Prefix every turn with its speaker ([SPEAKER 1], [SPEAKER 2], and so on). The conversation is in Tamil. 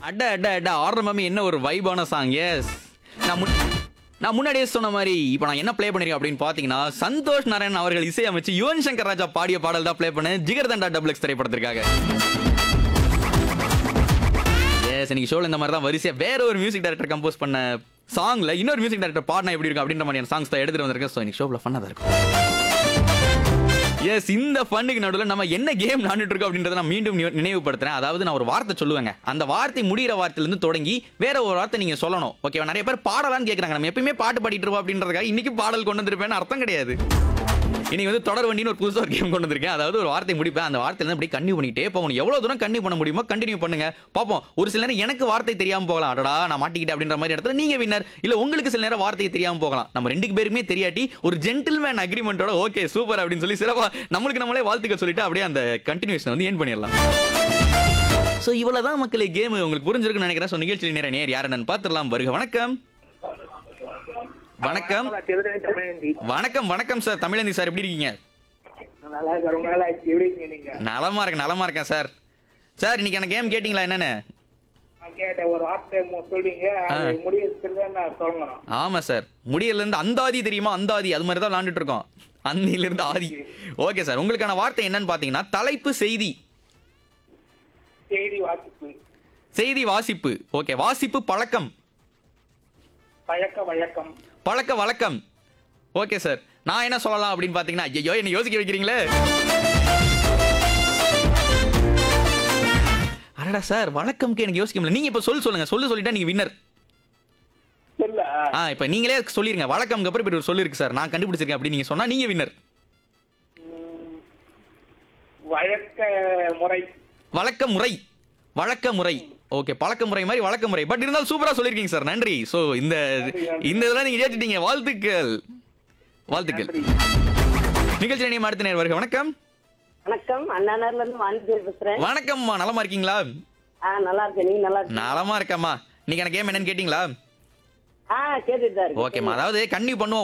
[SPEAKER 1] அட அட அட ஆரம்பமே என்ன ஒரு வைபான சாங் எஸ் நான் முன் நான் முன்னாடியே சொன்ன மாதிரி இப்போ நான் என்ன ப்ளே பண்ணிருக்கேன் அப்படின்னு பார்த்தீங்கன்னா சந்தோஷ் நாராயணன் அவர்கள் இசையமைச்சு யுவன் சங்கர் ராஜா பாடிய பாடல் தான் ப்ளே பண்ணேன் ஜிகர் தண்டா டபுள் எக்ஸ் திரைப்படத்திற்காக எஸ் இன்னைக்கு ஷோல இந்த மாதிரி தான் வரிசையா வேற ஒரு மியூசிக் டைரக்டர் கம்போஸ் பண்ண சாங்ல இன்னொரு மியூசிக் டைரக்டர் பாடினா எப்படி இருக்கும் அப்படின்ற மாதிரியான சாங்ஸ் தான் எடுத்துட்டு வந்திருக்கேன் ஸோ இன்னைக்கு ஷோவில் ஃபன்னாக தான் இருக்கும் எஸ் இந்த ஃபன்னுக்கு நடுவில் நம்ம என்ன கேம் விளாண்டுட்டு இருக்கோம் அப்படின்றத நான் மீண்டும் நினைவு- நினைவுபடுத்துறேன் அதாவது நான் ஒரு வார்த்தை சொல்லுவேங்க அந்த வார்த்தை முடிகிற வார்த்தையிலிருந்து தொடங்கி வேற ஒரு வார்த்தை நீங்க சொல்லணும் ஓகேவா நிறைய பேர் பாடலாம்னு கேட்குறாங்க நம்ம எப்பயுமே பாட்டு பாடிட்டு இருப்போம் அப்படின்றதுக்காக இன்னைக்கு பாடல் கொண்டு வந்திருப்பேன்னு அர்த்தம் கிடையாது இன்னைக்கு வந்து தொடர் வண்டின்னு ஒரு புதுசாக ஒரு கேம் கொண்டு வந்திருக்கேன் அதாவது ஒரு வார்த்தை முடிப்பேன் அந்த வார்த்தையில அப்படியே கண்டினியூ பண்ணிட்டே போகணும் எவ்வளவு தூரம் கண்டினியூ பண்ண முடியுமோ கண்டினியூ பண்ணுங்க பார்ப்போம் ஒரு சில நேரம் எனக்கு வார்த்தை தெரியாம போகலாம் அடடா நான் மாட்டிக்கிட்டேன் அப்படின்ற மாதிரி இடத்துல நீங்க வின்னர் இல்ல உங்களுக்கு சில நேரம் வார்த்தை தெரியாம போகலாம் நம்ம ரெண்டு பேருமே தெரியாட்டி ஒரு ஜென்டில்மேன் அக்ரிமெண்டோட ஓகே சூப்பர் அப்படின்னு சொல்லி சிறப்பா நம்மளுக்கு நம்மளே வாழ்த்துக்கள் சொல்லிட்டு அப்படியே அந்த கண்டினியூஷன் வந்து ஏன் பண்ணிடலாம் ஸோ இவ்வளவுதான் மக்களே கேம் உங்களுக்கு புரிஞ்சிருக்குன்னு நினைக்கிறேன் ஸோ நிகழ்ச்சியில் நேர நேர் யார் என்னன்னு பார்த்துடலாம் வருக வணக்கம் வணக்கம்
[SPEAKER 2] திருநெல்வேலி தமிழந்தி
[SPEAKER 1] வணக்கம் வணக்கம் சார் தமிழந்தி சார் எப்படி இருக்கீங்க
[SPEAKER 2] நல்லா இருக்க ரொம்ப நாள் ஆச்சு எப்படி இருக்கீங்க நீங்க
[SPEAKER 1] நலமா இருக்கேன் நலமா இருக்கேன் சார் சார் இன்னைக்கு எனக்கு கேம் கேட்டிங்களா என்னன்னு
[SPEAKER 2] நான் கேட்டேன் ஒரு வார்த்தை மு- சொல்றீங்க அது முடியறதுல நான் சொல்லணும்
[SPEAKER 1] ஆமா சார் முடியல இருந்து அந்தாதி தெரியுமா அந்தாதி அது மாதிரி தான் விளாண்டுட்டு இருக்கோம் அந்தியில இருந்து ஆதி ஓகே சார் உங்களுக்கான வார்த்தை என்னன்னு பாத்தீங்கன்னா தலைப்பு செய்தி
[SPEAKER 2] செய்தி வாசிப்பு
[SPEAKER 1] செய்தி வாசிப்பு ஓகே வாசிப்பு பழக்கம்
[SPEAKER 2] பழக்க வழக்கம்
[SPEAKER 1] பழக்க வழக்கம் ஓகே சார் நான் என்ன சொல்லலாம் அப்படின்னு பாத்தீங்கன்னா ஐயோ என்ன யோசிக்க வைக்கிறீங்களே அடடா சார் வழக்கம்க்கு எனக்கு யோசிக்க முடியல நீங்க இப்ப சொல்லு சொல்லுங்க சொல்லு சொல்லிட்டா நீங்க வின்னர்
[SPEAKER 2] இல்ல
[SPEAKER 1] ஆ இப்ப நீங்களே சொல்லிருங்க வழக்கம்க்கு அப்புறம் இப்படி ஒரு சொல்லு இருக்கு சார் நான் கண்டுபிடிச்சிருக்கேன் அப்படின்னு நீங்க சொன்னா நீங்க வின்னர்
[SPEAKER 2] ம், வழக்க முறை
[SPEAKER 1] வழக்க முறை வழக்க முறை ஓகே பழக்க முறை மாதிரி வழக்க முறை பட் இருந்தாலும் சூப்பரா சொல்லிருக்கீங்க சார் நன்றி சோ இந்த இந்த இதெல்லாம் நீங்க ஏற்றிட்டீங்க வாழ்த்துக்கள் வாழ்த்துக்கள் நிகழ்ச்சி நினைவு அடுத்த நேரம் வருக வணக்கம்
[SPEAKER 3] வணக்கம் அண்ணாநகர்ல இருந்து வாணிஜர் பேசுறேன்
[SPEAKER 1] வணக்கம்மா நலமா இருக்கீங்களா
[SPEAKER 3] ஆ நல்லா இருக்கேன் நீங்க நல்லா இருக்கீங்க
[SPEAKER 1] நலமா இருக்கம்மா இன்னைக்கு எனக்கு கேம் என்னன்னு கேட்டீங்களா
[SPEAKER 3] ஆ கேட்டுட்டு தான் இருக்கு
[SPEAKER 1] ஓகேம்மா அதாவது கன்னியூ பண்ணுவோம்